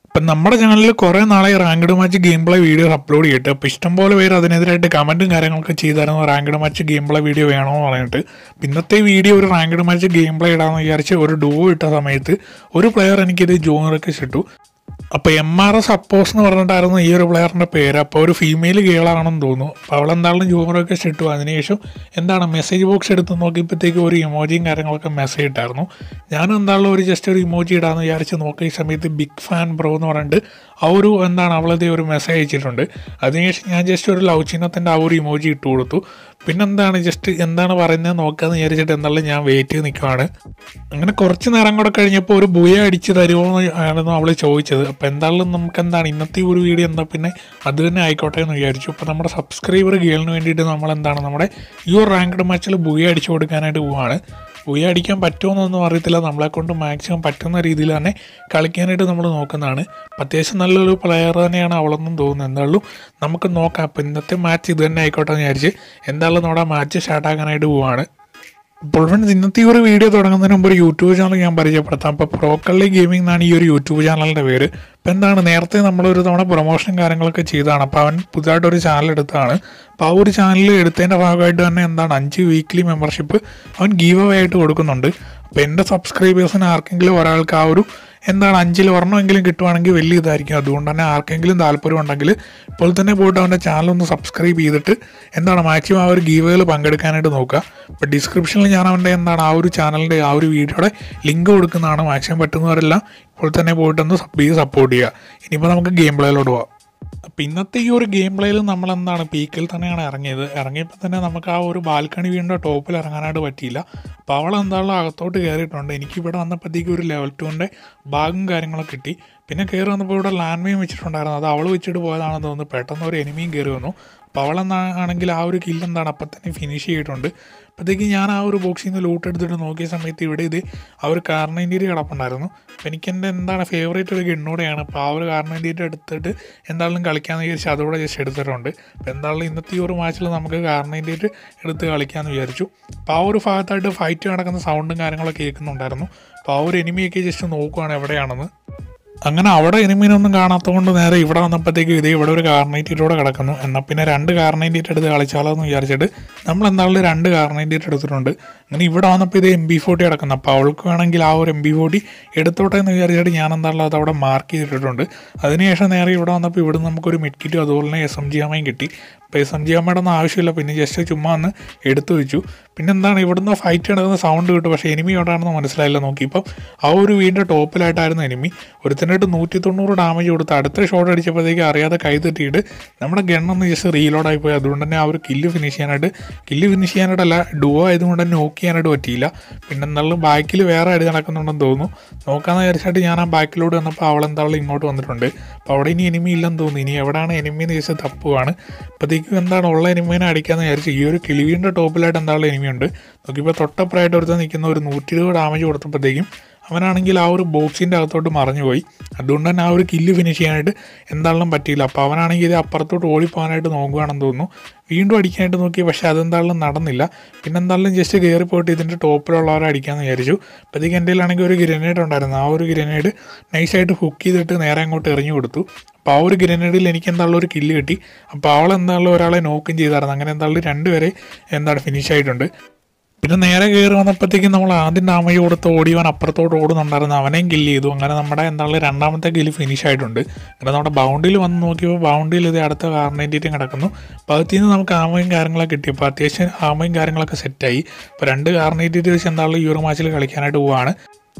അപ്പം നമ്മുടെ ചാനലിൽ കുറേ നാളെ ranked match game play videos upload ചെയ്തിട്ട് അപ്പോൾ ഇഷ്ടംപോലെ പേര് അതിനെതിരായിട്ട് കമൻറ്റും കാര്യങ്ങളൊക്കെ ചെയ്തായിരുന്നു ranked match game play video വേണമെന്ന് പറഞ്ഞിട്ട് ഇന്നത്തെ വീഡിയോ ഒരു റാങ്ക്ഡ് മാച്ച് ഗെയിം പ്ലേ ഇടാമെന്ന് വിചാരിച്ച് ഒരു ഡോ ഇട്ട സമയത്ത് ഒരു പ്ലെയർ എനിക്കിത് ജോൺ റിക്വസ്റ്റ് ഇട്ടു അപ്പോൾ എം ആർ എസ് അപ്പോസ് എന്ന് പറഞ്ഞിട്ടായിരുന്നു ഈ ഒരു പ്ലെയറിൻ്റെ പേര് അപ്പോൾ ഒരു ഫീമെയിൽ ഗേളാണെന്ന് തോന്നുന്നു അപ്പോൾ അവൾ എന്തായാലും ജോൺ റിക്വസ്റ്റ് ഇട്ടു അതിനുശേഷം എന്താണ് മെസ്സേജ് ബോക്സ് എടുത്ത് നോക്കിയപ്പോഴത്തേക്ക് ഒരു ഇമോജിയും കാര്യങ്ങളൊക്കെ മെസ്സേജ് ഇട്ടായിരുന്നു ഞാനും എന്തായാലും ഒരു ജസ്റ്റ് ഒരു ഇമോജി ഇടാമെന്ന് വിചാരിച്ച് നോക്കിയ സമയത്ത് ബിഗ് ഫാൻ ബ്രോ എന്ന് പറഞ്ഞിട്ട് ആ ഒരു എന്താണ് അവളത് ഒരു മെസ്സേജ് അയച്ചിട്ടുണ്ട് അതിനുശേഷം ഞാൻ ജസ്റ്റ് ഒരു ലവ് ചിഹ്നത്തിൻ്റെ ആ ഒരു ഇമോജി ഇട്ട് കൊടുത്തു പിന്നെന്താണ് ജസ്റ്റ് എന്താണ് പറയുന്നത് നോക്കാമെന്ന് വിചാരിച്ചിട്ട് എന്തായാലും ഞാൻ വെയിറ്റ് ചെയ്ത് നിൽക്കുവാണ് അങ്ങനെ കുറച്ച് നേരം കൂടെ കഴിഞ്ഞപ്പോൾ ഒരു ബുയ അടിച്ച് തരുമോ എന്ന് ആയിരുന്നു അവൾ ചോദിച്ചത് അപ്പോൾ എന്തായാലും നമുക്ക് എന്താണ് ഇന്നത്തെ ഈ ഒരു വീഡിയോ എന്താ പിന്നെ അത് തന്നെ ആയിക്കോട്ടെ എന്ന് വിചാരിച്ചു അപ്പോൾ നമ്മുടെ സബ്സ്ക്രൈബർ ഗേളിന് വേണ്ടിയിട്ട് നമ്മൾ എന്താണ് നമ്മുടെ ഈ ഒരു റാങ്ക്ഡ് മാച്ചിൽ ബുയ അടിച്ചു കൊടുക്കാനായിട്ട് പോവാണ് ബുയ അടിക്കാൻ പറ്റുമോന്നൊന്നും അറിയത്തില്ല നമ്മളെ കൊണ്ട് മാക്സിമം പറ്റുന്ന രീതിയിൽ തന്നെ കളിക്കാനായിട്ട് നമ്മൾ നോക്കുന്നതാണ് അപ്പം അത്യാവശ്യം നല്ലൊരു പ്ലെയർ തന്നെയാണ് അവളെന്നും തോന്നുന്നത് എന്തായാലും നമുക്ക് നോക്കാം അപ്പം ഇന്നത്തെ മാച്ച് ഇത് തന്നെ ആയിക്കോട്ടെ എന്ന് വിചാരിച്ച് എന്തായാലും നമ്മുടെ മാച്ച് സ്റ്റാർട്ടാക്കാനായിട്ട് പോവാണ് അപ്പോൾ ഫ്രണ്ട്സ് ഇന്നത്തെ ഈ ഒരു വീഡിയോ തുടങ്ങുന്നതിന് മുമ്പ് ഒരു യൂട്യൂബ് ചാനൽ ഞാൻ പരിചയപ്പെടുത്താം അപ്പോൾ പ്രോക്കള്ളി ഗെയിമിംഗ് എന്നാണ് ഈ ഒരു യൂട്യൂബ് ചാനലിൻ്റെ പേര് അപ്പോൾ എന്താണ് നേരത്തെ നമ്മളൊരു തവണ പ്രൊമോഷൻ കാര്യങ്ങളൊക്കെ ചെയ്തതാണ് അപ്പോൾ അവൻ പുതുതായിട്ടൊരു ചാനൽ എടുത്തതാണ് അപ്പോൾ ആ ഒരു ചാനൽ എടുത്തതിൻ്റെ ഭാഗമായിട്ട് തന്നെ എന്താണ് അഞ്ച് വീക്ക്ലി മെമ്പർഷിപ്പ് അവൻ ഗീവ് അവേ ആയിട്ട് കൊടുക്കുന്നുണ്ട് അപ്പോൾ എൻ്റെ സബ്സ്ക്രൈബേഴ്സിന് ആർക്കെങ്കിലും ഒരാൾക്ക് ആ ഒരു എന്താണ് അഞ്ചിൽ ഒരെണ്ണമെങ്കിലും കിട്ടുവാണെങ്കിൽ വലിയ ഇതായിരിക്കും അതുകൊണ്ട് തന്നെ ആർക്കെങ്കിലും താല്പര്യം ഉണ്ടെങ്കിൽ ഇപ്പോൾ തന്നെ പോയിട്ട് അവൻ്റെ ചാനൽ ഒന്ന് സബ്സ്ക്രൈബ് ചെയ്തിട്ട് എന്താണ് മാക്സിമം ആ ഒരു ഗീവുകൾ പങ്കെടുക്കാനായിട്ട് നോക്കുക ഇപ്പോൾ ഡിസ്ക്രിപ്ഷനിൽ ഞാൻ അവൻ്റെ എന്താണ് ആ ഒരു ചാനലിൻ്റെ ആ ഒരു വീഡിയോയുടെ ലിങ്ക് കൊടുക്കുന്നതാണ് മാക്സിമം പറ്റുന്നവരെല്ലാം ഇപ്പോൾ തന്നെ പോയിട്ടൊന്ന് സബ് ചെയ്ത് സപ്പോർട്ട് ചെയ്യുക ഇനിയിപ്പോൾ നമുക്ക് ഗെയിം പ്ലേയിലോട്ട് പോവാം അപ്പം ഇന്നത്തെ ഈ ഒരു ഗെയിം പ്ലേയിൽ നമ്മൾ എന്താണ് പീക്കിൽ തന്നെയാണ് ഇറങ്ങിയത് ഇറങ്ങിയപ്പോൾ തന്നെ നമുക്ക് ആ ഒരു ബാൽക്കണി വീടിൻ്റെ ടോപ്പിൽ ഇറങ്ങാനായിട്ട് പറ്റിയില്ല അപ്പോൾ അവൾ എന്താണല്ലോ അകത്തോട്ട് കയറിയിട്ടുണ്ട് എനിക്ക് ഇവിടെ വന്നപ്പോഴത്തേക്ക് ഒരു ലെവൽ ടുവിൻ്റെ ബാഗും കാര്യങ്ങളൊക്കെ കിട്ടി പിന്നെ കയറി വന്നപ്പോൾ ഇവിടെ ലാൻഡ് മൈൻ വെച്ചിട്ടുണ്ടായിരുന്നു അത് അവൾ വെച്ചിട്ട് പോയതാണെന്ന് തോന്നുന്നു പെട്ടെന്ന് ഒരു എനിമിയും കയറി വന്നു അപ്പോൾ അവളെന്നാണെങ്കിൽ ആ ഒരു കില്ല് എന്താണ് അപ്പം തന്നെ ഫിനിഷ് ചെയ്തിട്ടുണ്ട് അപ്പോഴത്തേക്ക് ഞാൻ ആ ഒരു ബോക്സിൽ നിന്ന് ലൂട്ട് എടുത്തിട്ട് നോക്കിയ സമയത്ത് ഇവിടെ ഇത് ആ ഒരു കാർണൈൻറ്റീരി കിടപ്പുണ്ടായിരുന്നു അപ്പോൾ എനിക്ക് എൻ്റെ എന്താണ് ഫേവറേറ്റ് ഒരു ഗണ്ണൂടെയാണ് അപ്പോൾ ആ ഒരു കാർണൈൻറ്റീരി എടുത്തിട്ട് എന്തായാലും കളിക്കാമെന്ന് വിചാരിച്ച് അതുകൂടെ ജസ്റ്റ് എടുത്തിട്ടുണ്ട് അപ്പോൾ എന്തായാലും ഇന്നത്തെ ഈ ഒരു മാച്ചിൽ നമുക്ക് കാർണൈൻറ്റീരി എടുത്ത് കളിക്കാമെന്ന് വിചാരിച്ചു അപ്പോൾ ആ ഒരു ഭാഗത്തായിട്ട് ഫൈറ്റ് നടക്കുന്ന സൗണ്ടും കാര്യങ്ങളൊക്കെ കേൾക്കുന്നുണ്ടായിരുന്നു അപ്പോൾ ആ ഒരു എനിമിയൊക്കെ ജസ്റ്റ് നോക്കുവാണ് എവിടെയാണെന്ന് അങ്ങനെ അവിടെ എനിമീനൊന്നും കാണാത്തതുകൊണ്ട് നേരെ ഇവിടെ വന്നപ്പോഴത്തേക്ക് ഇത് ഇവിടെ ഒരു കാർണൈറ്റീറ്റൂടെ കിടക്കുന്നു എന്നാൽ പിന്നെ രണ്ട് കാർണൈറ്റീറ്റ് എടുത്ത് കളിച്ചാലോ എന്ന് വിചാരിച്ചിട്ട് നമ്മൾ എന്തായാലും രണ്ട് കാർണൈറ്റീറ്റ് എടുത്തിട്ടുണ്ട് അങ്ങനെ ഇവിടെ വന്നപ്പോൾ ഇത് എം ബി ഫോർട്ടി കിടക്കുന്നു അപ്പോൾ അവൾക്ക് വേണമെങ്കിൽ ആ ഒരു എം ബി ഫോർട്ടി എടുത്തോട്ടെ എന്ന് വിചാരിച്ചിട്ട് ഞാൻ എന്തായാലും അത് അവിടെ മാർക്ക് ചെയ്തിട്ടുണ്ട് അതിനുശേഷം നേരെ ഇവിടെ വന്നപ്പോൾ ഇവിടെ നമുക്കൊരു മിഡ് കിറ്റും അതുപോലെ തന്നെ എസ് എം ജി അമ്മയും കിട്ടി അപ്പോൾ എസ് എം ജി അമ്മയുടെ ഒന്നും ആവശ്യമില്ല പിന്നെ ജസ്റ്റ് ചുമ്മാ ഒന്ന് എടുത്തു വെച്ചു പിന്നെ എന്താണ് ഇവിടുന്ന് ഫൈറ്റ് നടക്കുന്ന സൗണ്ട് കിട്ടും പക്ഷേ എനിമി എവിടെയാണെന്ന് മനസ്സിലായില്ല നോക്കിയപ്പം ആ ഒരു വീടിൻ്റെ ടോപ്പിലായിട്ടായിരുന്നു എനിമി ഒരുത്തനായിട്ട് നൂറ്റി തൊണ്ണൂറ് ഡാമേജ് കൊടുത്ത് അടുത്ത ഷോട്ട് അടിച്ചപ്പോഴത്തേക്ക് അറിയാതെ കൈ തട്ടിയിട്ട് നമ്മുടെ ഗണ്ണൊന്ന് ജസ്റ്റ് റീലോഡായി പോയി അതുകൊണ്ട് തന്നെ ആ ഒരു കില്ല് ഫിനിഷ് ചെയ്യാനായിട്ട് കില്ല് ഫിനിഷ് ചെയ്യാനായിട്ടല്ല ഡുവോ ആയതുകൊണ്ട് തന്നെ നോക്ക് ചെയ്യാനായിട്ട് പറ്റിയില്ല പിന്നെ എന്നാലും ബാക്കിൽ വേറെ അടി നടക്കുന്നുണ്ടെന്ന് തോന്നുന്നു നോക്കാമെന്ന് വിചാരിച്ചിട്ട് ഞാൻ ആ ബാക്കിലോട്ട് വന്നപ്പോൾ അവളെന്താളും ഇങ്ങോട്ട് വന്നിട്ടുണ്ട് അപ്പോൾ അവിടെ ഇനി എനിമി ഇല്ലെന്ന് തോന്നുന്നു ഇനി എവിടെയാണ് എനിമി എന്ന് ചോദിച്ചാൽ തപ്പുവാണ് അപ്പോഴത്തേക്കും എന്താണ് ഉള്ള എനിമീനെ അടിക്കാമെന്ന് വിചാരിച്ചു ഈ ഒരു കിളിവിൻ്റെ ടോപ്പിലായിട്ട് എന്താളും എനിമിയുണ്ട് നോക്കിയപ്പോൾ തൊട്ടപ്പുറമായിട്ട് ഒരുത്തൻ നിൽക്കുന്ന ഒരു നൂറ്റി ഇരുപത് ഡാമേജ് കൊടുത്തപ്പോഴത്തേക്കും അവനാണെങ്കിൽ ആ ഒരു ബോക്സിൻ്റെ അകത്തോട്ട് മറിഞ്ഞു പോയി അതുകൊണ്ട് തന്നെ ആ ഒരു കില്ല് ഫിനിഷ് ചെയ്യാനായിട്ട് എന്താണെങ്കിലും പറ്റിയില്ല അപ്പോൾ അവനാണെങ്കിൽ ഇത് അപ്പുറത്തോട്ട് ഓടിപ്പോകാനായിട്ട് നോക്കുകയാണെന്ന് തോന്നുന്നു വീണ്ടും അടിക്കാനായിട്ട് നോക്കി പക്ഷേ അതെന്തായാലും നടന്നില്ല പിന്നെ എന്തായാലും ജസ്റ്റ് കയറി പോയിട്ട് ഇതിൻ്റെ ടോപ്പിലുള്ളവരെ അടിക്കാമെന്ന് വിചാരിച്ചു അപ്പോഴത്തേക്ക് എൻ്റെ കയ്യിലാണെങ്കിൽ ഒരു ഗ്രനേഡ് ഉണ്ടായിരുന്നു ആ ഒരു ഗ്രനേഡ് നൈസായിട്ട് ഹുക്ക് ചെയ്തിട്ട് നേരെ അങ്ങോട്ട് എറിഞ്ഞു കൊടുത്തു അപ്പോൾ ആ ഒരു ഗ്രനേഡിൽ എനിക്ക് എന്തായാലും ഒരു കില്ല് കിട്ടി അപ്പോൾ അവൾ എന്തായാലും ഒരാളെ നോക്കും ചെയ്തായിരുന്നു അങ്ങനെ എന്തായാലും രണ്ടുപേരെ എന്താണ് ഫിനിഷ് ആയിട്ടുണ്ട് പിന്നെ നേരെ കയറി വന്നപ്പോഴത്തേക്കും നമ്മൾ ആദ്യം ഡാമേജ് കൊടുത്ത് ഓടിയവൻ അപ്പുറത്തോട്ട് ഓടുന്നുണ്ടായിരുന്നു അവനെയും കില്ല് ചെയ്തു അങ്ങനെ നമ്മുടെ എന്താണ് രണ്ടാമത്തെ കില്ല് ഫിനിഷ് ആയിട്ടുണ്ട് അങ്ങനെ നമ്മുടെ ബൗണ്ടിൽ വന്ന് നോക്കിയപ്പോൾ ബൗണ്ടിൽ ഇത് അടുത്ത കാർണേറ്റീറ്റും കിടക്കുന്നു അപ്പോൾ അതിൽ നിന്ന് നമുക്ക് ആമയും കാര്യങ്ങളൊക്കെ കിട്ടി അപ്പോൾ അത്യാവശ്യം ആമയും കാര്യങ്ങളൊക്കെ സെറ്റായി അപ്പോൾ രണ്ട് കാർണേറ്റീറ്റ് വെച്ച് എന്താണ് ഈ ഒരു മാച്ചിൽ കളിക്കാനായിട്ട് പോവാണ്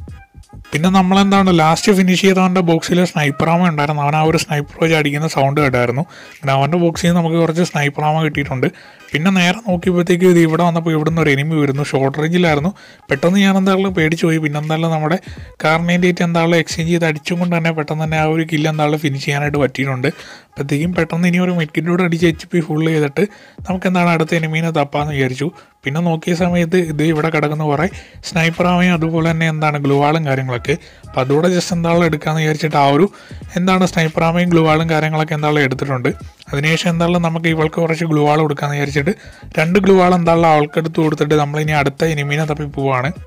പിന്നെ നമ്മളെന്താണ് ലാസ്റ്റ് ഫിനിഷ് ചെയ്തവൻ്റെ ബോക്സിൽ സ്നൈപ്പറാമ ഉണ്ടായിരുന്നു അവൻ ആ ഒരു സ്നൈപ്പർ വെച്ച് അടിക്കുന്ന സൗണ്ട് കേട്ടായിരുന്നു അങ്ങനെ അവൻ്റെ ബോക്സിൽ നിന്ന് നമുക്ക് കുറച്ച് സ്നൈപ്പറാമ കിട്ടിയിട്ടുണ്ട് പിന്നെ നേരെ നോക്കിയപ്പോഴത്തേക്ക് ഇത് ഇവിടെ വന്നപ്പോൾ ഇവിടെ നിന്ന് ഒരു എനിമി വരുന്നു ഷോർട്ട് റേഞ്ചിലായിരുന്നു പെട്ടെന്ന് ഞാൻ എന്തായാലും പേടിച്ചു പോയി പിന്നെ എന്തായാലും നമ്മുടെ കാർണേറ്റേറ്റ് എന്തായാലും എക്സ്ചേഞ്ച് ചെയ്ത് അടിച്ചും കൊണ്ട് തന്നെ പെട്ടെന്ന് തന്നെ ആ ഒരു കില്ല് എന്തായാലും ഫിനിഷ് ചെയ്യാനായിട്ട് പറ്റിയിട്ടുണ്ട് അപ്പോഴത്തേക്കും പെട്ടെന്ന് ഇനി ഒരു മെഡ്കിറ്റോട് അടിച്ച് എച്ച് പി ഫുള്ള് ചെയ്തിട്ട് നമുക്ക് എന്താണ് അടുത്ത എനിമീനെ തപ്പാന്ന് വിചാരിച്ചു പിന്നെ നോക്കിയ സമയത്ത് ഇത് ഇവിടെ കിടക്കുന്ന കുറേ സ്നൈപ്പറാമയും അതുപോലെ തന്നെ എന്താണ് ഗ്ലൂവാളും കാര്യങ്ങളൊക്കെ അപ്പോൾ അതുകൂടെ ജസ്റ്റ് എന്താളും എടുക്കാമെന്ന് വിചാരിച്ചിട്ട് ആ ഒരു എന്താണ് സ്നൈപ്പറാമയും ഗ്ലൂവാളും കാര്യങ്ങളൊക്കെ എന്താളും എടുത്തിട്ടുണ്ട് അതിനുശേഷം എന്തായാലും നമുക്ക് ഇവൾക്ക് കുറച്ച് ഗ്ലൂവാൾ കൊടുക്കാമെന്ന് വിചാരിച്ചിട്ട് രണ്ട് ഗ്ലൂവാൾ എന്തായാലും അവൾക്ക് എടുത്ത് കൊടുത്തിട്ട് നമ്മളിനി അടുത്ത എനിമീനെ തപ്പി പോവാണ്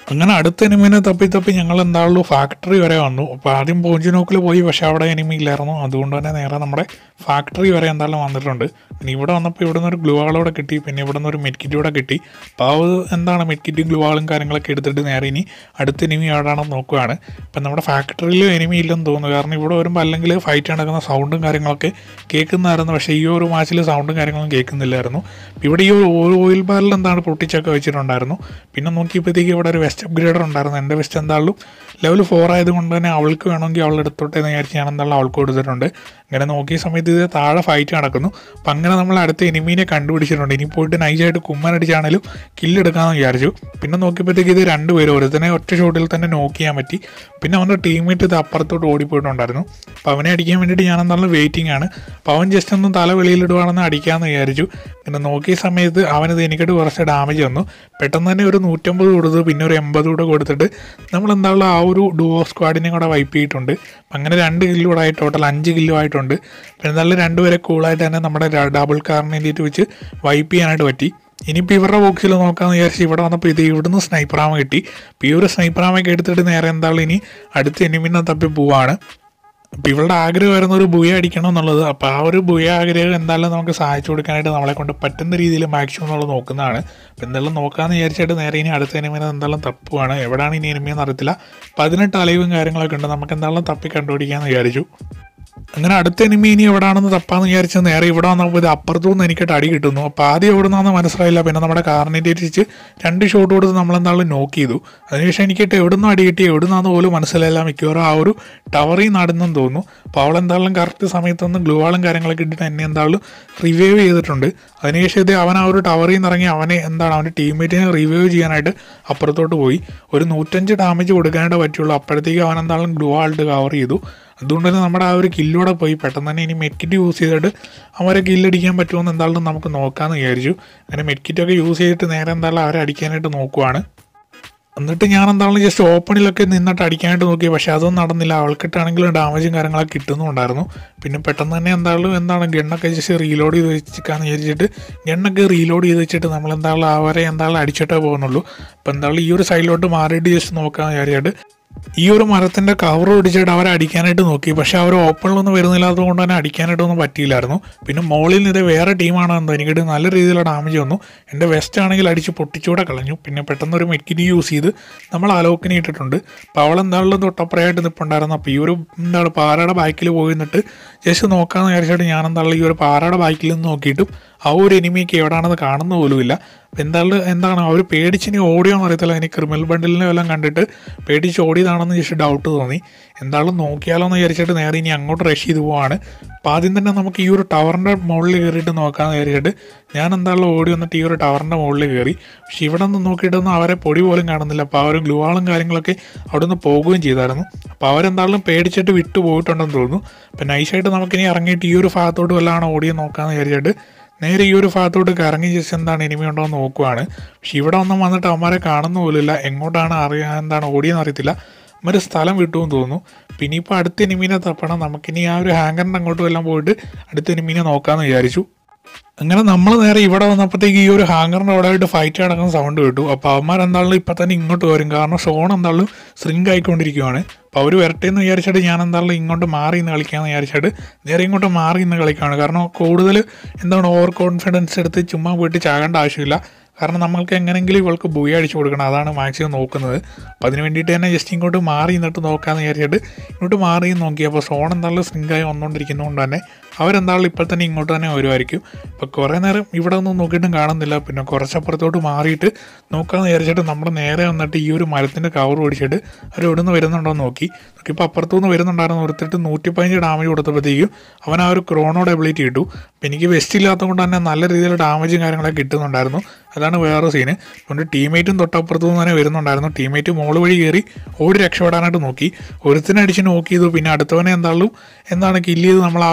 അങ്ങനെ അടുത്ത എനിമിനെ തപ്പി തപ്പി ഞങ്ങൾ എന്താണല്ലോ ഫാക്ടറി വരെ വന്നു അപ്പോൾ ആദ്യം പോഞ്ചിനോക്കിൽ പോയി പക്ഷേ അവിടെ എനിമി ഇല്ലായിരുന്നു അതുകൊണ്ട് തന്നെ നേരെ നമ്മുടെ ഫാക്ടറി വരെ എന്തായാലും വന്നിട്ടുണ്ട് പിന്നെ ഇവിടെ വന്നപ്പോൾ ഇവിടെ നിന്ന് ഒരു ഗ്ലൂ ആളോടെ കിട്ടി പിന്നെ ഇവിടെ നിന്ന് ഒരു മെഡ്കിറ്റ് കൂടെ കിട്ടി അപ്പോൾ ആ ഒരു എന്താണ് മെഡ്കിറ്റും ഗ്ലൂ ആളും കാര്യങ്ങളൊക്കെ എടുത്തിട്ട് നേരെ ഇനി അടുത്ത എനിമി എവിടെയാണെന്ന് നോക്കുകയാണ് ഇപ്പം നമ്മുടെ ഫാക്ടറിയിൽ എനിമി ഇല്ലെന്ന് തോന്നുന്നു കാരണം ഇവിടെ വരുമ്പോൾ അല്ലെങ്കിൽ ഫൈറ്റ് നടക്കുന്ന സൗണ്ടും കാര്യങ്ങളൊക്കെ കേൾക്കുന്നതായിരുന്നു പക്ഷേ ഈ ഒരു മാച്ചിൽ സൗണ്ടും കാര്യങ്ങളും കേൾക്കുന്നില്ലായിരുന്നു ഇവിടെ ഈ ഒരു ഓയിൽ ബാരൽ എന്താണ് പൊട്ടിച്ചൊക്കെ വെച്ചിട്ടുണ്ടായിരുന്നു പിന്നെ നോക്കിയപ്പോഴത്തേക്ക് ഇവിടെ ഒരു വെസ്റ്റ് അപ്ഗ്രേഡർ ഉണ്ടായിരുന്നു എൻ്റെ വെസ്റ്റ് എന്തായാലും ലെവൽ ഫോർ ആയതുകൊണ്ട് തന്നെ അവൾക്ക് വേണമെങ്കിൽ അവൾ എടുത്തോട്ടെ എന്ന് വിചാരിച്ച് ഞാൻ എന്തായാലും അവൾക്ക് കൊടുത്തിട്ടുണ്ട് ഇങ്ങനെ നോക്കിയ സമയത്ത് ഇത് താഴെ ഫൈറ്റ് നടക്കുന്നു അപ്പം അങ്ങനെ നമ്മൾ അടുത്ത എനിമീനെ കണ്ടുപിടിച്ചിട്ടുണ്ട് ഇനി പോയിട്ട് നൈസായിട്ട് കുമ്മനടിച്ചാണെങ്കിലും കില്ലെടുക്കാമെന്ന് വിചാരിച്ചു പിന്നെ നോക്കിയപ്പോഴത്തേക്ക് ഇത് രണ്ടുപേരും ഒരുത്തനെ ഒറ്റ ഷോട്ടിൽ തന്നെ നോക്ക് ചെയ്യാൻ പറ്റി പിന്നെ അവൻ്റെ ടീമേറ്റ് ഇത് അപ്പുറത്തോട്ട് ഓടിപ്പോയിട്ടുണ്ടായിരുന്നു അപ്പോൾ അവനെ അടിക്കാൻ വേണ്ടിയിട്ട് ഞാൻ എന്തായാലും വെയിറ്റിംഗ് ആണ് അപ്പോൾ അവൻ ജസ്റ്റ് ഒന്ന് തല വെളിയിലിടുവാണെന്ന് അടിക്കാമെന്ന് വിചാരിച്ചു പിന്നെ നോക്കിയ സമയത്ത് അവനത് എനിക്കിട്ട് കുറച്ച് ഡാമേജ് വന്നു പെട്ടെന്ന് തന്നെ ഒരു നൂറ്റമ്പത് കൊടുത്തു പിന്നെ ഒരു എൺപത് കൂടെ കൊടുത്തിട്ട് നമ്മൾ എന്തായാലും ആ ഒരു ഡുവോ സ്ക്വാഡിനെ കൂടെ വൈപ്പ് ചെയ്തിട്ടുണ്ട് അപ്പം അങ്ങനെ രണ്ട് കില്ലും ആയി ടോട്ടൽ അഞ്ച് കില്ലും ആയിട്ടുണ്ട് പിന്നെ എന്തായാലും രണ്ടുപേരെ കൂളായിട്ട് തന്നെ നമ്മുടെ ഡബിൾ കാറിനെ വേണ്ടിയിട്ട് വെച്ച് വൈപ്പ് ചെയ്യാനായിട്ട് പറ്റി ഇനിയിപ്പോൾ ഇവരുടെ ബോക്സിൽ നോക്കാമെന്ന് വിചാരിച്ച് ഇവിടെ വന്നപ്പോൾ ഇത് ഇവിടുന്ന് സ്നൈപ്പറാമ കിട്ടി അപ്പോൾ ഈ ഒരു സ്നൈപ്പറാമൊക്കെ എടുത്തിട്ട് നേരെ എന്തായാലും ഇനി അടുത്ത എനിമിനെ തപ്പി പോവാണ് അപ്പം ഇവളുടെ ആഗ്രഹമായിരുന്നു ഒരു ബുയ അടിക്കണം എന്നുള്ളത് അപ്പോൾ ആ ഒരു ബുയ ആഗ്രഹം എന്തായാലും നമുക്ക് സഹായിച്ചു കൊടുക്കാനായിട്ട് നമ്മളെ കൊണ്ട് പറ്റുന്ന രീതിയിൽ മാക്സിമം എന്നുള്ളത് നോക്കുന്നതാണ് അപ്പോൾ എന്തായാലും നോക്കാമെന്ന് വിചാരിച്ചിട്ട് നേരെ ഇനി അടുത്ത എനിമിനെ എന്തായാലും തപ്പുവാണ് എവിടെയാണ് ഇനി എനിമിയെന്ന് അറിയത്തില്ല പതിനെട്ട് അലയും കാര്യങ്ങളൊക്കെ ഉണ്ട് നമുക്ക് എന്തായാലും തപ്പി കണ്ടുപിടിക്കാമെന്ന് വിചാരിച്ചു അങ്ങനെ അടുത്ത എനിമി ഇനി എവിടാണെന്ന് തപ്പാന്ന് വിചാരിച്ച് നേരെ ഇവിടെ വന്നപ്പോൾ ഇത് അപ്പുറത്തുനിന്ന് എനിക്കിട്ട് അടി കിട്ടുന്നു അപ്പോൾ ആദ്യം എവിടെ നിന്നാന്ന് മനസ്സിലായില്ല പിന്നെ നമ്മുടെ കാറിനെ തിരിച്ച് രണ്ട് ഷോട്ട് കൊടുത്ത് നമ്മളെന്താളും നോക്ക് ചെയ്തു അതിനുശേഷം എനിക്കിട്ട് എവിടെ നിന്നും അടി കിട്ടി എവിടെ നിന്നാന്ന് പോലും മനസ്സിലായില്ല മിക്കവാറും ആ ഒരു ടവറിൽ നടന്നെന്ന് തോന്നുന്നു അപ്പോൾ അവൾ എന്തായാലും കറക്റ്റ് സമയത്തൊന്ന് ഗ്ലൂവാളും കാര്യങ്ങളൊക്കെ ഇട്ടിട്ട് എന്നെ എന്തായാലും റിവൈവ് ചെയ്തിട്ടുണ്ട് അതിനുശേഷം ഇത് അവൻ ആ ഒരു ടവറിൽ നിന്ന് ഇറങ്ങി അവനെ എന്താണ് അവൻ്റെ ടീംമേറ്റിനെ റിവൈവ് ചെയ്യാനായിട്ട് അപ്പുറത്തോട്ട് പോയി ഒരു നൂറ്റഞ്ച് ഡാമേജ് കൊടുക്കാനായിട്ട് പറ്റുള്ളൂ അപ്പോഴത്തേക്ക് അവൻ എന്തായാലും ഗ്ലൂ ആൾട്ട് കവർ ചെയ്തു അതുകൊണ്ട് തന്നെ നമ്മുടെ ആ ഒരു കില്ലൂടെ പോയി പെട്ടെന്ന് തന്നെ ഇനി മെഡ്കിറ്റ് യൂസ് ചെയ്തിട്ട് അവരെ കില്ലടിക്കാൻ പറ്റുമെന്ന് എന്തായാലും നമുക്ക് നോക്കാമെന്ന് വിചാരിച്ചു അങ്ങനെ മെഡ്കിറ്റൊക്കെ യൂസ് ചെയ്തിട്ട് നേരെ എന്തായാലും അവരെ അടിക്കാനായിട്ട് നോക്കുവാണ് എന്നിട്ട് ഞാൻ എന്താണ് ജസ്റ്റ് ഓപ്പണിലൊക്കെ നിന്നിട്ട് അടിക്കാനായിട്ട് നോക്കി പക്ഷെ അതൊന്നും നടന്നില്ല അവൾക്കിട്ടാണെങ്കിലും ഡാമേജും കാര്യങ്ങളൊക്കെ കിട്ടുന്നുണ്ടായിരുന്നു പിന്നെ പെട്ടെന്ന് തന്നെ എന്തായാലും എന്താണ് ഗണ്ണൊക്കെ ജസ്റ്റ് റീലോഡ് ചെയ്ത് വെച്ചിക്കാന്ന് വിചാരിച്ചിട്ട് ഗണ്ണൊക്കെ റീലോഡ് ചെയ്ത് വെച്ചിട്ട് നമ്മൾ എന്തായാലും അവരെ എന്തായാലും അടിച്ചിട്ടേ പോകുന്നുള്ളൂ അപ്പോൾ എന്തായാലും ഈ ഒരു സൈഡിലോട്ട് മാറിയിട്ട് ജസ്റ്റ് നോക്കാമെന്ന് വിചാരിച്ചിട്ട് ഈ ഒരു മരത്തിന്റെ കവർ പിടിച്ചിട്ട് അവരെ അടിക്കാനായിട്ട് നോക്കി പക്ഷെ അവർ ഓപ്പണിലൊന്നും വരുന്നില്ലാത്തതുകൊണ്ട് തന്നെ അടിക്കാനായിട്ടൊന്നും പറ്റിയില്ലായിരുന്നു പിന്നെ മോളിൽ നിന്ന് ഇത് വേറെ ടീമാണോ എന്തോ എനിക്കിട്ട് നല്ല രീതിയിലുള്ള ഡാമേജ് വന്നു എൻ്റെ വെസ്റ്റ് ആണെങ്കിൽ അടിച്ച് പൊട്ടിച്ചൂടെ കളഞ്ഞു പിന്നെ പെട്ടെന്ന് ഒരു മെക്കിനി യൂസ് ചെയ്ത് നമ്മൾ അലോക്കിനി ഇട്ടിട്ടുണ്ട് അപ്പോൾ അവൾ എന്തായാലും തൊട്ടപ്പുറയായിട്ട് നിൽപ്പുണ്ടായിരുന്നു അപ്പോൾ ഈ ഒരു എന്താണ് പാറയുടെ ബാക്കിൽ പോയി നിന്നിട്ട് ജസ്റ്റ് നോക്കാമെന്ന് വിചാരിച്ചിട്ട് ഞാൻ എന്തായാലും ഈ ഒരു പാറയുടെ ബാക്കിൽ നിന്ന് നോക്കിയിട്ടും ആ ഒരു എനിമിക്ക് എവിടെയാണെന്ന് കാണുന്ന പോലുമില്ല എന്തായാലും എന്താണ് അവർ പേടിച്ചിനി ഓടിയോന്ന് അറിയത്തില്ല ഇനി ക്രിമിനൽ ബണ്ടിലിനെ വല്ലതും കണ്ടിട്ട് പേടിച്ച് ഓടിയതാണെന്ന് ജസ്റ്റ് ഡൗട്ട് തോന്നി എന്തായാലും നോക്കിയാലോ എന്ന് വിചാരിച്ചിട്ട് നേരെ ഇനി അങ്ങോട്ട് റഷ് ചെയ്ത് പോവാണ് അപ്പോൾ ആദ്യം തന്നെ നമുക്ക് ഈ ഒരു ടവറിൻ്റെ മുകളിൽ കയറിയിട്ട് നോക്കാമെന്ന് വിചാരിച്ചിട്ട് ഞാൻ എന്തായാലും ഓടി വന്നിട്ട് ഈ ഒരു ടവറിൻ്റെ മുകളിൽ കയറി പക്ഷെ ഇവിടെ നിന്ന് നോക്കിയിട്ടൊന്നും അവരെ പൊടി പോലും കാണുന്നില്ല അപ്പോൾ ആ ഒരു ഗ്ലൂവാളും കാര്യങ്ങളൊക്കെ അവിടെ നിന്ന് പോകുകയും ചെയ്തായിരുന്നു അപ്പോൾ അവരെന്തായാലും പേടിച്ചിട്ട് വിട്ടു പോയിട്ടുണ്ടെന്ന് തോന്നുന്നു അപ്പോൾ നൈസായിട്ട് നമുക്കിനി ഇറങ്ങിയിട്ട് ഈ ഒരു ഭാഗത്തോട്ട് വല്ലതാണ് ഓടിയെന്ന് നോക്കാമെന്ന് വിചാരിച്ചിട്ട് നേരെ ഈ ഒരു ഭാഗത്തോട്ട് കറങ്ങി ജസ്റ്റ് എന്താണ് എനിമി ഉണ്ടോ എന്ന് നോക്കുവാണ് പക്ഷെ ഇവിടെ ഒന്നും വന്നിട്ട് അവന്മാരെ കാണുന്ന പോലുമില്ല എങ്ങോട്ടാണ് അറിയാൻ എന്താണ് ഓടിയെന്ന് അറിയത്തില്ല അവന്മാർ സ്ഥലം വിട്ടുമെന്ന് തോന്നുന്നു പിന്നെ ഇപ്പോൾ അടുത്ത എനിമീനെ തപ്പണം നമുക്കിനി ആ ഒരു ഹാങ്കറിൻ്റെ അങ്ങോട്ടും എല്ലാം പോയിട്ട് അടുത്ത എനിമീനെ നോക്കാമെന്ന് വിചാരിച്ചു അങ്ങനെ നമ്മൾ നേരെ ഇവിടെ വന്നപ്പോഴത്തേക്ക് ഈ ഒരു ഹാങ്ങറിൻ്റെ അവിടെ ആയിട്ട് ഫൈറ്റ് നടക്കുന്ന സൗണ്ട് കേട്ടു അപ്പോൾ അവന്മാർ എന്തായാലും ഇപ്പം തന്നെ ഇങ്ങോട്ട് വരും കാരണം ഷോൺ എന്തായാലും സ്ട്രിങ്ക് ആയിക്കൊണ്ടിരിക്കുവാണ് അപ്പോൾ അവർ വരട്ടെ എന്ന് വിചാരിച്ചിട്ട് ഞാൻ എന്തായാലും ഇങ്ങോട്ട് മാറി ഇന്ന് കളിക്കാമെന്ന് വിചാരിച്ചിട്ട് നേരെ ഇങ്ങോട്ട് മാറി ഇന്ന് കളിക്കുകയാണ് കാരണം കൂടുതൽ എന്താണ് ഓവർ കോൺഫിഡൻസ് എടുത്ത് ചുമ്മാ പോയിട്ട് ചാകേണ്ട ആവശ്യമില്ല കാരണം നമ്മൾക്ക് എങ്ങനെയെങ്കിലും ഇവൾക്ക് ബുയ അടിച്ചു കൊടുക്കണം അതാണ് മാക്സിമം നോക്കുന്നത് അപ്പോൾ അതിന് വേണ്ടിയിട്ട് തന്നെ ജസ്റ്റ് ഇങ്ങോട്ട് മാറി നിന്നിട്ട് നോക്കാമെന്ന് വിചാരിച്ചിട്ട് ഇങ്ങോട്ട് മാറി നോക്കി അപ്പോൾ സോൺ എന്തായാലും സ്ട്രിങ്കായി വന്നുകൊണ്ടിരിക്കുന്നതുകൊണ്ട് തന്നെ അവരെന്തായാലും ഇപ്പോൾ തന്നെ ഇങ്ങോട്ട് തന്നെ വരുമായിരിക്കും അപ്പോൾ കുറേ നേരം ഇവിടെ ഒന്നും നോക്കിയിട്ടും കാണുന്നില്ല പിന്നെ കുറച്ചപ്പുറത്തോട്ട് മാറിയിട്ട് നോക്കാമെന്ന് വിചാരിച്ചിട്ട് നമ്മൾ നേരെ വന്നിട്ട് ഈ ഒരു മരത്തിൻ്റെ കവർ പിടിച്ചിട്ട് അവർ എവിടെ നിന്ന് വരുന്നുണ്ടോ എന്ന് നോക്കി നോക്കിയപ്പോൾ അപ്പുറത്തുനിന്ന് വരുന്നുണ്ടായിരുന്നു ഒരുത്തിട്ട് നൂറ്റി പതിനഞ്ച് ഡാമേജ് കൊടുത്തപ്പോഴത്തേക്കും അവൻ ആ ഒരു ക്രോണോയുടെ എബിലിറ്റി കിട്ടു അപ്പോൾ എനിക്ക് വെസ്റ്റ് ഇല്ലാത്തതുകൊണ്ട് തന്നെ നല്ല രീതിയിൽ ഡാമേജും കാര്യങ്ങളൊക്കെ കിട്ടുന്നുണ്ടായിരുന്നു അതാണ് വേറെ സീന് അതുകൊണ്ട് ടീമേറ്റും തൊട്ടപ്പുറത്തു നിന്ന് തന്നെ വരുന്നുണ്ടായിരുന്നു ടീമേറ്റ് മോള് വഴി കയറി ഓടി രക്ഷപ്പെടാനായിട്ട് നോക്കി ഒരുത്തിനെ അടിച്ച് നോക്കി ചെയ്തു പിന്നെ അടുത്തവനെ എന്താളും എന്താണ് കില്ല് ചെയ്ത് നമ്മൾ ആ ഒരു രണ്ട്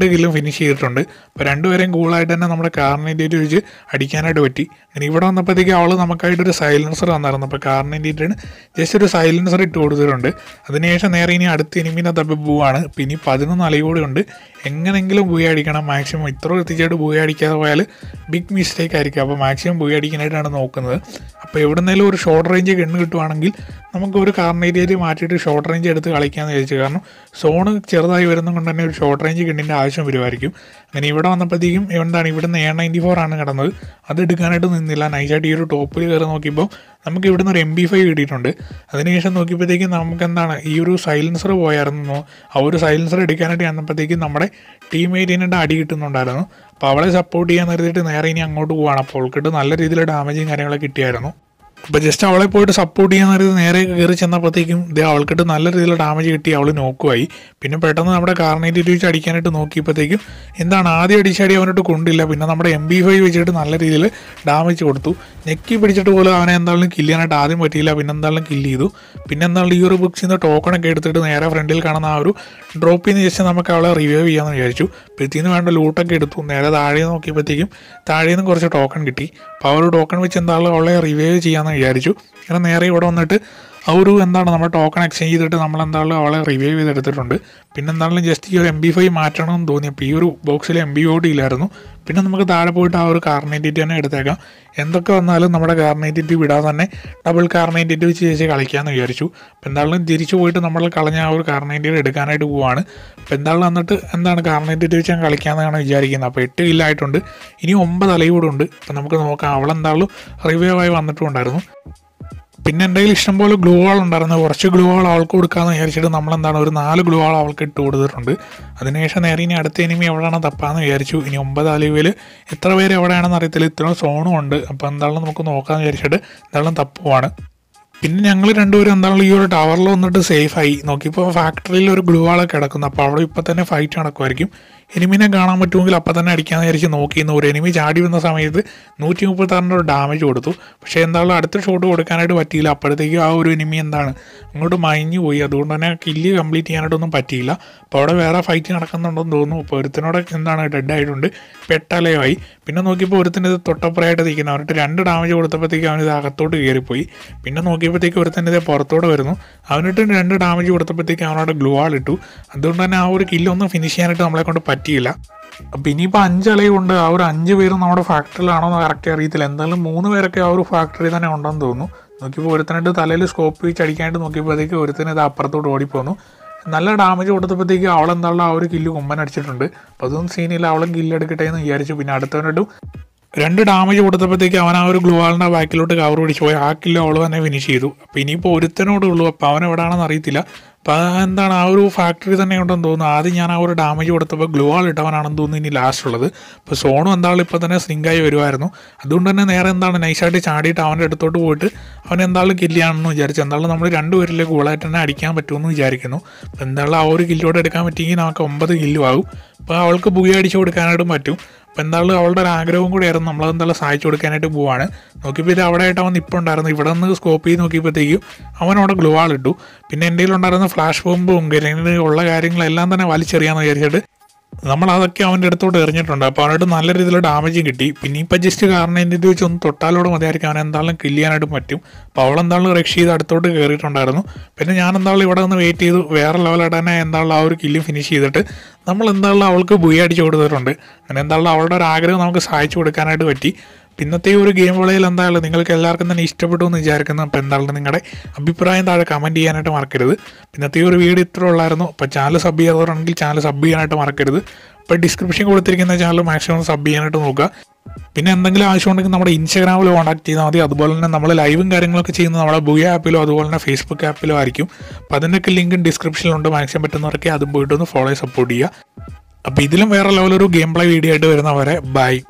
കില്ലും ഫിനിഷ് ചെയ്തിട്ടുണ്ട് അപ്പോൾ രണ്ടുപേരെയും കൂളായിട്ട് തന്നെ നമ്മുടെ കാറിനേറ്റിട്ട് വെച്ച് അടിക്കാനായിട്ട് പറ്റി അങ്ങനെ ഇവിടെ വന്നപ്പോഴത്തേക്ക് അവൾ നമുക്കായിട്ടൊരു സൈലൻസർ തന്നായിരുന്നു അപ്പോൾ കാറിനേറ്റിട്ടാണ് ജസ്റ്റ് ഒരു സൈലൻസർ ഇട്ട് കൊടുത്തിട്ടുണ്ട് അതിനുശേഷം നേരെ ഇനി അടുത്ത ഇനിമിനെ തപ്പി പോവാണ് പിന്നെ ഇനി പതിനൊന്ന് അലയും കൂടി ഉണ്ട് എങ്ങനെങ്കിലും ബൂയ അടിക്കണം മാക്സിമം ഇത്ര എത്തിച്ചായിട്ട് ബൂയ അടിക്കാതെ പോയാൽ ബിഗ് മിസ്റ്റേക്ക് ആയിരിക്കും അപ്പോൾ മാക്സിമം ബൂയ അടിക്കാനായിട്ടാണ് നോക്കുന്നത് അപ്പോൾ എവിടെന്നെങ്കിലും ഒരു ഷോർട്ട് റേഞ്ച് ഗണ്ണ് കിട്ടുവാണെങ്കിൽ നമുക്ക് ഒരു കാർണേരിയയിൽ മാറ്റിയിട്ട് ഷോർട്ട് റേഞ്ച് എടുത്ത് കളിക്കാമെന്ന് വിചാരിച്ചു കാരണം സോണ് ചെറുതായി വരുന്നത് കൊണ്ട് തന്നെ ഒരു ഷോർട്ട് റേഞ്ച് ഗണ്ണിൻ്റെ ആവശ്യം വരുമായിരിക്കും അങ്ങനെ ഇവിടെ വന്നപ്പോഴത്തേക്കും എന്താണ് ഇവിടുന്ന് എ നയൻറ്റി ഫോർ ആണ് കിടന്നത് അത് എടുക്കാനായിട്ട് നിന്നില്ല നൈസായിട്ട് ഈ ഒരു ടോപ്പിൽ കയറി നോക്കിയപ്പോൾ നമുക്ക് ഇവിടുന്ന് ഒരു എം ബി ഫൈവ് കിട്ടിയിട്ടുണ്ട് അതിനുശേഷം നോക്കിയപ്പോഴത്തേക്കും നമുക്ക് എന്താണ് ഈ ഒരു സൈലൻസർ പോയായിരുന്നു ആ ഒരു സൈലൻസർ എടുക്കാനായിട്ട് ചെന്നപ്പോഴത്തേക്കും നമ്മുടെ ടീംമേറ്റിനെ അടി കിട്ടുന്നുണ്ടായിരുന്നു അപ്പോൾ അവളെ സപ്പോർട്ട് ചെയ്യാൻ നിർത്തിയിട്ട് നേരെ ഇനി അങ്ങോട്ട് പോവാണ് അപ്പോൾ അവൾക്കിട്ട് നല്ല രീതിയിൽ ഡാമേജും കാര്യങ്ങളൊക്കെ കിട്ടിയായിരുന്നു അപ്പോൾ ജസ്റ്റ് അവളെ പോയിട്ട് സപ്പോർട്ട് ചെയ്യാൻ നേരത്ത് നേരെ കയറി ചെന്നപ്പോഴത്തേക്കും ഇത് അവൾക്കിട്ട് നല്ല രീതിയിൽ ഡാമേജ് കിട്ടി അവൾ നോക്കുമായി പിന്നെ പെട്ടെന്ന് നമ്മുടെ കാർണേറ്റ് വെച്ച് അടിക്കാനായിട്ട് നോക്കിയപ്പോഴത്തേക്കും എന്താണ് ആദ്യം അടിച്ചടി അവനോട്ട് കൊണ്ടില്ല പിന്നെ നമ്മുടെ എം ബി ഫൈവ് വെച്ചിട്ട് നല്ല രീതിയിൽ ഡാമേജ് കൊടുത്തു ഞെക്കി പിടിച്ചിട്ട് പോലും അവനെ എന്തായാലും കില്ല് ചെയ്യാനായിട്ട് ആദ്യം പറ്റിയില്ല പിന്നെ എന്തായാലും കില്ല് ചെയ്തു പിന്നെ എന്തായാലും ഈ ഒരു ബുക്സിൽ നിന്ന് ടോക്കണൊക്കെ എടുത്തിട്ട് നേരെ ഫ്രണ്ടിൽ കാണുന്ന ആ ഒരു ഡ്രോപ്പിൽ നിന്ന് ജസ്റ്റ് നമുക്ക് അവളെ റിവൈവ് ചെയ്യാമെന്ന് വിചാരിച്ചു അപ്പോൾ ഇതിൽ നിന്ന് വേണ്ട ലൂട്ടൊക്കെ എടുത്തു നേരെ താഴെ നോക്കിയപ്പോഴത്തേക്കും താഴെ നിന്ന് കുറച്ച് ടോക്കൺ കിട്ടി അപ്പോൾ ആ ഒരു ടോക്കൺ വെച്ച് എന്തായാലും അവളെ റിവൈവ് ചെയ്യാമെന്ന് വിചാരിച്ചു അങ്ങനെ നേരെ ഇവിടെ വന്നിട്ട് ആ ഒരു എന്താണ് നമ്മുടെ ടോക്കൺ എക്സ്ചേഞ്ച് ചെയ്തിട്ട് നമ്മൾ എന്തായാലും അവളെ റിവൈവ് ചെയ്തെടുത്തിട്ടുണ്ട് പിന്നെ എന്തായാലും ജസ്റ്റ് ഈ ഒരു എം ബി ഫൈവ് മാറ്റണമെന്ന് തോന്നി അപ്പോൾ ഈ ഒരു ബോക്സിൽ എം ബി ഓടി ഇല്ലായിരുന്നു പിന്നെ നമുക്ക് താഴെ പോയിട്ട് ആ ഒരു കാർണേറ്റിറ്റി തന്നെ എടുത്തേക്കാം എന്തൊക്കെ വന്നാലും നമ്മുടെ കാർണേറ്റിറ്റി വിടാതെ തന്നെ ഡബിൾ കാർണേറ്റിറ്റി വെച്ച് ചേച്ചി കളിക്കാമെന്ന് വിചാരിച്ചു അപ്പോൾ എന്തായാലും തിരിച്ചു പോയിട്ട് നമ്മൾ കളഞ്ഞ ആ ഒരു കാർണേറ്റിറ്റി എടുക്കാനായിട്ട് പോവാണ് അപ്പോൾ എന്തായാലും വന്നിട്ട് എന്താണ് കാർണേറ്റിറ്റി വെച്ച് ഞാൻ കളിക്കാമെന്നാണ് വിചാരിക്കുന്നത് അപ്പോൾ എട്ട് കില്ലായിട്ടുണ്ട് ഇനി ഒമ്പത് അലയും കൂടെ ഉണ്ട് അപ്പോൾ നമുക്ക് നോക്കാം അവളെന്തായാലും റിവൈവ് ആയി വന്നിട്ടുണ്ടായിരുന്നു പിന്നെ എൻ്റെ കയ്യിൽ ഇഷ്ടംപോലെ ഗ്ലൂ വാൾ ഉണ്ടായിരുന്നു കുറച്ച് ഗ്ലൂ വാൾ അവൾക്ക് കൊടുക്കാമെന്ന് വിചാരിച്ചിട്ട് നമ്മളെന്താണ് ഒരു നാല് ഗ്ലൂ വാൾ അവൾക്ക് ഇട്ട് കൊടുത്തിട്ടുണ്ട് അതിനുശേഷം നേരെ ഇനി അടുത്ത എനിമി എവിടെയാണ് തപ്പാന്ന് വിചാരിച്ചു ഇനി ഒമ്പത് അലിവിൽ എത്ര പേര് എവിടെയാണെന്ന് അറിയത്തില്ല ഇത്രയും സോണും ഉണ്ട് അപ്പോൾ എന്തായാലും നമുക്ക് നോക്കാമെന്ന് വിചാരിച്ചിട്ട് എന്തായാലും തപ്പുവാണ് പിന്നെ ഞങ്ങൾ രണ്ടുപേരും എന്താണ് ഈ ഒരു ടവറിൽ വന്നിട്ട് സേഫായി നോക്കിയപ്പോൾ ഫാക്ടറിയിൽ ഒരു ഗ്ലൂ വാളൊക്കെ കിടക്കുന്നു അപ്പോൾ അവിടെ ഇപ്പോൾ തന്നെ ഫൈറ്റ് നടക്കുമായിരിക്കും എനിമിനെ കാണാൻ പറ്റുമെങ്കിൽ അപ്പം തന്നെ അടിക്കാമെന്ന് വിചാരിച്ച് നോക്കിയിരുന്നു ഒരു എനിമി ചാടി വന്ന സമയത്ത് നൂറ്റി മുപ്പത്താറിൻ്റെ ഒരു ഡാമേജ് കൊടുത്തു പക്ഷേ എന്തായാലും അടുത്ത ഷോട്ട് കൊടുക്കാനായിട്ട് പറ്റിയില്ല അപ്പോഴത്തേക്കും ആ ഒരു എനിമി എന്താണ് അങ്ങോട്ട് മയഞ്ഞു പോയി അതുകൊണ്ട് തന്നെ കില്ല് കംപ്ലീറ്റ് ചെയ്യാനായിട്ടൊന്നും പറ്റിയില്ല അപ്പോൾ അവിടെ വേറെ ഫൈറ്റ് നടക്കുന്നുണ്ടെന്ന് തോന്നുന്നു അപ്പോൾ ഒരുത്തിനോട് എന്താണ് ഡെഡ് ആയിട്ടുണ്ട് പെട്ടലയമായി പിന്നെ നോക്കിയപ്പോൾ ഒരുത്തിന് ഇത് തൊട്ടപ്പുറമായിട്ട് നിൽക്കുന്ന അവരുടെ രണ്ട് ഡാമേജ് കൊടുത്തപ്പോഴത്തേക്കും അവനിത് അകത്തോട്ട് കയറിപ്പോയി പിന്നെ നോക്കിയപ്പോഴത്തേക്ക് ഒരുത്തന്നെ ഇത് പുറത്തോട്ട് വരുന്നു അവനിട്ട് രണ്ട് ഡാമേജ് കൊടുത്തപ്പോഴത്തേക്ക് അവനോട് ഗ്ലൂ ആൾ ഇട്ടു അതുകൊണ്ട് തന്നെ ആ ഒരു കില്ലൊന്നും ഫിനിഷ് ചെയ്യാനായിട്ട് നമ്മളെ കൊണ്ട് പറ്റിയില്ല അപ്പം ഇനിയിപ്പോൾ അഞ്ചലയും ഉണ്ട് ആ ഒരു അഞ്ച് പേരും നമ്മുടെ ഫാക്ടറിയിലാണോ എന്ന് കറക്റ്റ് അറിയത്തില്ല എന്തായാലും മൂന്ന് പേരൊക്കെ ആ ഒരു ഫാക്ടറി തന്നെ ഉണ്ടെന്ന് തോന്നുന്നു നോക്കിയപ്പോൾ ഒരുത്തനായിട്ട് തലയിൽ സ്കോപ്പ് വെച്ച് അടിക്കാനായിട്ട് നോക്കിയപ്പോഴത്തേക്ക് ഒരുത്തനെ ഇത് അപ്പുറത്തോട്ട് ഓടിപ്പോന്നു നല്ല ഡാമേജ് കൊടുത്തപ്പോഴത്തേക്ക് അവളെന്താളും ആ ഒരു കില്ല് കൊമ്പൻ അടിച്ചിട്ടുണ്ട് അപ്പോൾ അതൊന്നും സീനില്ല അവളും കില്ല് എടുക്കട്ടെ എന്ന് വിചാരിച്ചു പിന്നെ അടുത്തവനായിട്ടും രണ്ട് ഡാമേജ് കൊടുത്തപ്പോഴത്തേക്ക് അവൻ ആ ഒരു ഗ്ലൂവാളിൻ്റെ ബാക്കിലോട്ട് കവർ പിടിച്ച് പോയി ആ കില്ല് അവൾ തന്നെ ഫിനിഷ് ചെയ്തു അപ്പോൾ ഇനിയിപ്പോൾ ഒരുത്തനോടേ ഉള്ളൂ അപ്പോൾ അവൻ എവിടെയാണെന്ന് അറിയത്തില്ല അപ്പോൾ എന്താണ് ആ ഒരു ഫാക്ടറി തന്നെ ഉണ്ടെന്ന് തോന്നുന്നു ആദ്യം ഞാൻ ആ ഒരു ഡാമേജ് കൊടുത്തപ്പോൾ ഗ്ലൂ ആൾ ഇട്ടവനാണെന്ന് തോന്നുന്നു ഇനി ലാസ്റ്റ് ഉള്ളത് അപ്പോൾ സോണും എന്താളും ഇപ്പോൾ തന്നെ സിങ്കായി വരുമായിരുന്നു അതുകൊണ്ട് തന്നെ നേരെ എന്താണ് നൈസായിട്ട് ചാടിയിട്ട് അവൻ്റെ അടുത്തോട്ട് പോയിട്ട് അവൻ എന്താളും കില്ലാണെന്ന് വിചാരിച്ചു എന്തായാലും നമ്മൾ രണ്ടുപേരിലെ ഗോളായിട്ട് തന്നെ അടിക്കാൻ പറ്റുമെന്ന് വിചാരിക്കുന്നു അപ്പോൾ എന്തായാലും ആ ഒരു കില്ലോടെ എടുക്കാൻ പറ്റിയെങ്കിൽ നമുക്ക് ഒമ്പത് കില്ലും ആകും അപ്പോൾ അവൾക്ക് ബുയ അടിച്ച് കൊടുക്കാനായിട്ടും പറ്റും അപ്പോൾ എന്തായാലും അവളുടെ ഒരു ആഗ്രഹവും കൂടിയായിരുന്നു നമ്മളതെന്തായാലും സഹായിച്ചു കൊടുക്കാനായിട്ട് പോവാണ് നോക്കിയപ്പോൾ ഇത് അവിടെ ആയിട്ട് അവൻ ഇപ്പോൾ ഉണ്ടായിരുന്നു ഇവിടെ നിന്ന് സ്കോപ്പ് ചെയ്ത് നോക്കിയപ്പോഴത്തേക്കും അവൻ അവിടെ ഗ്ലൂ ആൾ ഇട്ടു പിന്നെ എൻ്റെ ഉണ്ടായിരുന്ന ഫ്ലാഷ് ബോംബും ഗ്രനേഡ് ഉള്ള കാര്യങ്ങളെല്ലാം തന്നെ വലിച്ചെറിയാമെന്ന് വിചാരിച്ചിട്ട് നമ്മൾ അതൊക്കെ അവൻ്റെ അടുത്തോട്ട് എറിഞ്ഞിട്ടുണ്ട് അപ്പോൾ അവനോട് നല്ല രീതിയിൽ ഡാമേജും കിട്ടി പിന്നെ ഇപ്പം ജസ്റ്റ് കാരണം എൻ്റെ ഇത് വെച്ച് ഒന്ന് തൊട്ടാലോട് മതിയായിരിക്കും അവൻ എന്തായാലും കില്ല് ചെയ്യാനായിട്ട് പറ്റും അപ്പോൾ അവളെന്തായാലും റഷ് ചെയ്ത് അടുത്തോട്ട് കയറിയിട്ടുണ്ടായിരുന്നു പിന്നെ ഞാൻ എന്തായാലും ഇവിടെ നിന്ന് വെയിറ്റ് ചെയ്തു വേറെ ലെവലായിട്ട് തന്നെ എന്തായാലും ആ ഒരു കില്ല് ഫിനിഷ് ചെയ്തിട്ട് നമ്മൾ എന്തായാലും അവൾക്ക് ബുയ അടിച്ച് കൊടുത്തിട്ടുണ്ട് അങ്ങനെ എന്തായാലും അവളുടെ ഒരു ആഗ്രഹം നമുക്ക് സഹായിച്ചു കൊടുക്കാനായിട്ട് പറ്റി പിന്നത്തെ ഒരു ഗെയിം വിളയിൽ എന്തായാലും നിങ്ങൾക്ക് എല്ലാവർക്കും തന്നെ ഇഷ്ടപ്പെട്ടു എന്ന് വിചാരിക്കുന്നു അപ്പോൾ എന്തായാലും നിങ്ങളുടെ അഭിപ്രായം താഴെ കമൻറ്റ് ചെയ്യാനായിട്ട് മറക്കരുത് പിന്നത്തെ ഒരു വീഡിയോ ഇത്ര ഉള്ളായിരുന്നു അപ്പോൾ ചാനൽ സബ് ചെയ്യാത്തവരാണെങ്കിൽ ചാനൽ സബ് ചെയ്യാനായിട്ട് മറക്കരുത് അപ്പോൾ ഡിസ്ക്രിപ്ഷൻ കൊടുത്തിരിക്കുന്ന ചാനൽ മാക്സിമം സബ് ചെയ്യാനായിട്ട് നോക്കുക പിന്നെ എന്തെങ്കിലും ആവശ്യമുണ്ടെങ്കിൽ നമ്മുടെ ഇൻസ്റ്റാഗ്രാമിൽ കോൺടാക്ട് ചെയ്താൽ മതി അതുപോലെ തന്നെ നമ്മൾ ലൈവും കാര്യങ്ങളൊക്കെ ചെയ്യുന്നത് നമ്മുടെ ബുയ ആപ്പിലോ അതുപോലെ തന്നെ ഫേസ്ബുക്ക് ആപ്പിലോ ആയിരിക്കും അപ്പോൾ അതിൻ്റെയൊക്കെ ലിങ്ക് ഡിസ്ക്രിപ്ഷനിലുണ്ട് മാക്സിമം പറ്റുന്നവരൊക്കെ അതും പോയിട്ട് ഒന്ന് ഫോളോ സപ്പോർട്ട് ചെയ്യുക അപ്പോൾ ഇതിലും വേറെ ലെവലൊരു ഗെയിം പ്ലേ വീഡിയോ ആയിട്ട് വരുന്നവരെ ബൈ